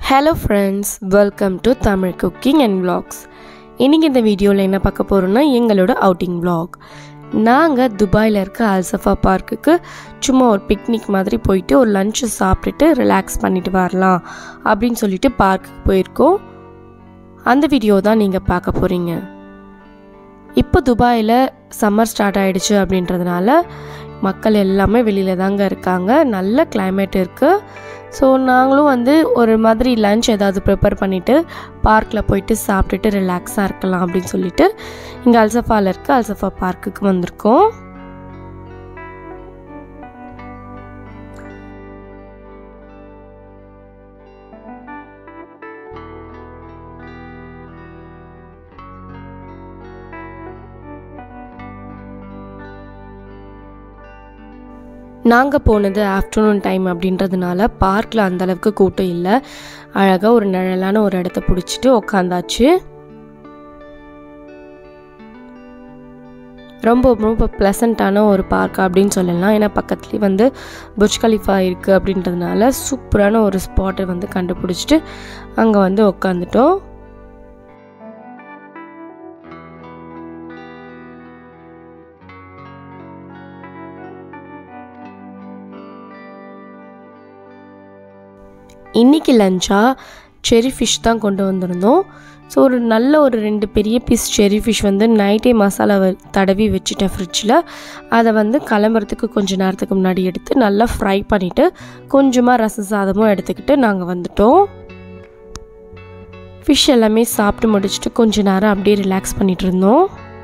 hello friends welcome to Tamil cooking and vlogs இன்றைக்கி இந்த வீடியோவில் என்ன பார்க்க போகிறோன்னா எங்களோட அவுட்டிங் vlog நாங்கள் துபாயில் இருக்க அல்சஃபா பார்க்குக்கு சும்மா ஒரு பிக்னிக் மாதிரி போயிட்டு ஒரு லஞ்சு சாப்பிட்டுட்டு ரிலாக்ஸ் பண்ணிட்டு வரலாம் அப்படின்னு சொல்லிட்டு பார்க்குக்கு போயிருக்கோம் அந்த வீடியோ தான் நீங்கள் பார்க்க போகிறீங்க இப்போ துபாயில் சம்மர் ஸ்டார்ட் ஆயிடுச்சு அப்படின்றதுனால மக்கள் எல்லாமே வெளியில் தாங்க இருக்காங்க நல்ல climate இருக்குது ஸோ நாங்களும் வந்து ஒரு மாதிரி லஞ்ச் ஏதாவது ப்ரிப்பேர் பண்ணிவிட்டு பார்க்கில் போயிட்டு சாப்பிட்டுட்டு ரிலாக்ஸாக இருக்கலாம் அப்படின்னு சொல்லிட்டு இங்கே அல்சஃபாவில் இருக்க அல்சஃபா பார்க்குக்கு வந்திருக்கோம் நாங்கள் போனது ஆஃப்டர்நூன் டைம் அப்படின்றதுனால பார்க்கில் அந்தளவுக்கு கூட்டம் இல்லை அழகாக ஒரு நிழலான ஒரு இடத்த பிடிச்சிட்டு உக்காந்தாச்சு ரொம்ப ரொம்ப ப்ளசண்ட்டான ஒரு பார்க் அப்படின்னு சொல்லலாம் ஏன்னா பக்கத்துலேயே வந்து புர்ஜ் கலிஃபா இருக்குது அப்படின்றதுனால சூப்பரான ஒரு ஸ்பாட்டை வந்து கண்டுபிடிச்சிட்டு அங்கே வந்து உக்காந்துட்டோம் இன்றைக்கி லஞ்சாக செரி ஃபிஷ் தான் கொண்டு வந்திருந்தோம் ஸோ ஒரு நல்ல ஒரு ரெண்டு பெரிய பீஸ் செரி ஃபிஷ் வந்து நைட்டே மசாலா வ- தடவி வச்சுட்டேன் ஃப்ரிட்ஜில் அதை வந்து கிளம்புறதுக்கு கொஞ்ச நேரத்துக்கு முன்னாடி எடுத்து நல்லா ஃப்ரை பண்ணிவிட்டு கொஞ்சமாக ரச சாதமும் எடுத்துக்கிட்டு நாங்கள் வந்துட்டோம் ஃபிஷ் எல்லாமே சாப்பிட்டு முடிச்சுட்டு கொஞ்ச நேரம் அப்படியே ரிலாக்ஸ் பண்ணிட்டு இருந்தோம்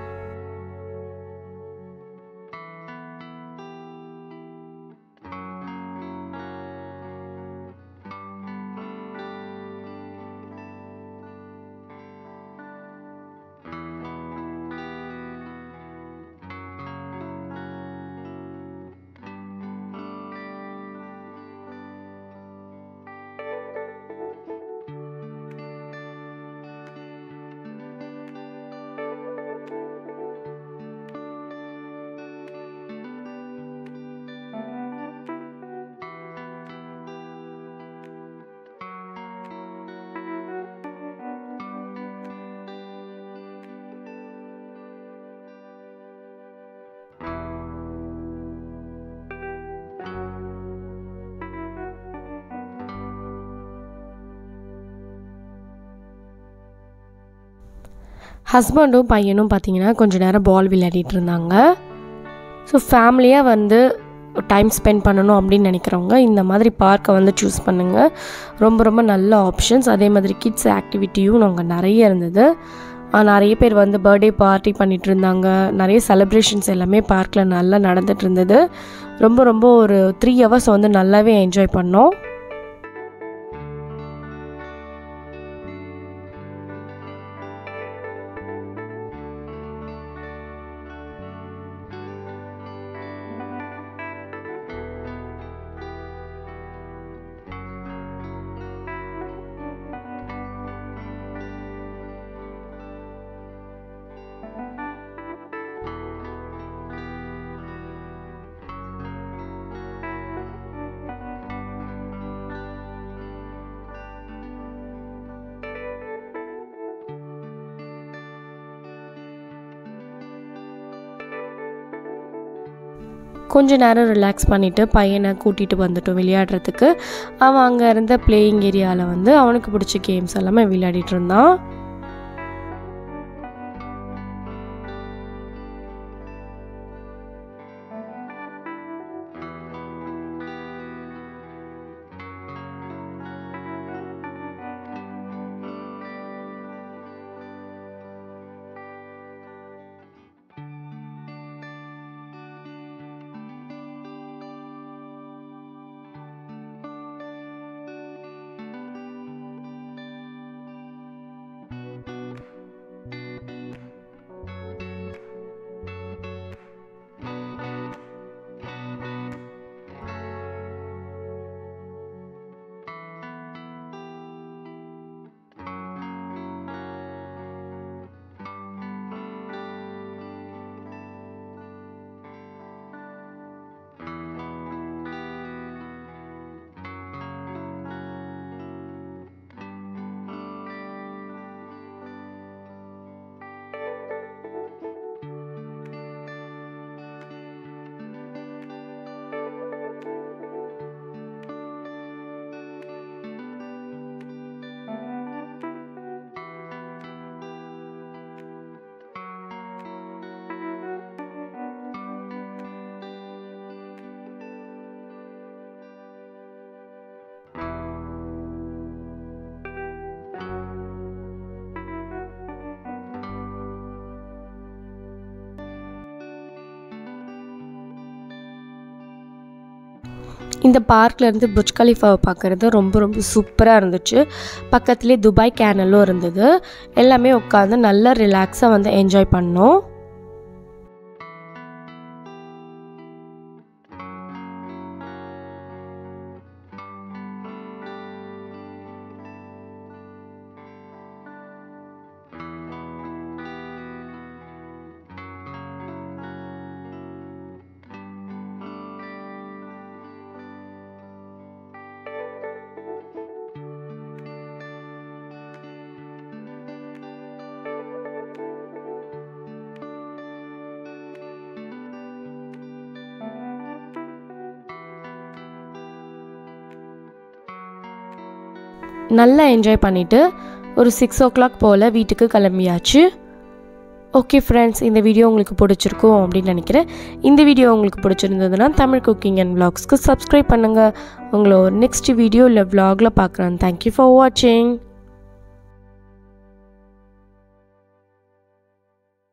ஹஸ்பண்டும் பையனும் பார்த்தீங்கன்னா கொஞ்ச நேரம் பால் விளையாடிட்டு இருந்தாங்க ஸோ ஃபேமிலியாக வந்து டைம் ஸ்பெண்ட் பண்ணணும் அப்படின்னு நினைக்கிறவங்க இந்த மாதிரி பார்க்கை வந்து சூஸ் பண்ணுங்கள் ரொம்ப ரொம்ப நல்ல ஆப்ஷன்ஸ் அதே மாதிரி கிட்ஸ் ஆக்டிவிட்டியும் நாங்கள் நிறைய இருந்தது ஆஹ் நிறைய பேர் வந்து பர்த்டே பார்ட்டி பண்ணிட்டு இருந்தாங்க நிறைய செலிப்ரேஷன்ஸ் எல்லாமே பார்க்கில் நல்லா நடந்துட்டு இருந்தது ரொம்ப ரொம்ப ஒரு த்ரீ ஹவர்ஸ் வந்து நல்லாவே என்ஜாய் பண்ணோம் கொஞ்ச நேரம் ரிலாக்ஸ் பண்ணிவிட்டு பையனை கூட்டிகிட்டு வந்துட்டோம் விளையாடுறதுக்கு அவன் அங்கே இருந்த பிளேயிங் ஏரியாவில் வந்து அவனுக்கு பிடிச்ச கேம்ஸ் எல்லாமே விளையாடிட்டு இருந்தான் இந்த பார்க்லேருந்து புர்ஜ் கலிஃபாவை பார்க்குறது ரொம்ப ரொம்ப சூப்பராக இருந்துச்சு பக்கத்துலேயே துபாய் கேனலும் இருந்தது எல்லாமே உட்காந்து நல்லா ரிலாக்ஸாக வந்து என்ஜாய் பண்ணோம் நல்லா என்ஜாய் பண்ணிவிட்டு ஒரு சிக்ஸ் ஓ கிளாக் போல் வீட்டுக்கு கிளம்பியாச்சு ஓகே ஃப்ரெண்ட்ஸ் இந்த வீடியோ உங்களுக்கு பிடிச்சிருக்கும் அப்படின்னு நினைக்கிறேன் இந்த வீடியோ உங்களுக்கு பிடிச்சிருந்ததுன்னா தமிழ் குக்கிங் அண்ட் vlogsக்கு சப்ஸ்கிரைப் பண்ணுங்கள் உங்களை ஒரு நெக்ஸ்ட் வீடியோ இல்லை vlogல பார்க்குறேன் தேங்க்யூ ஃபார் வாட்சிங்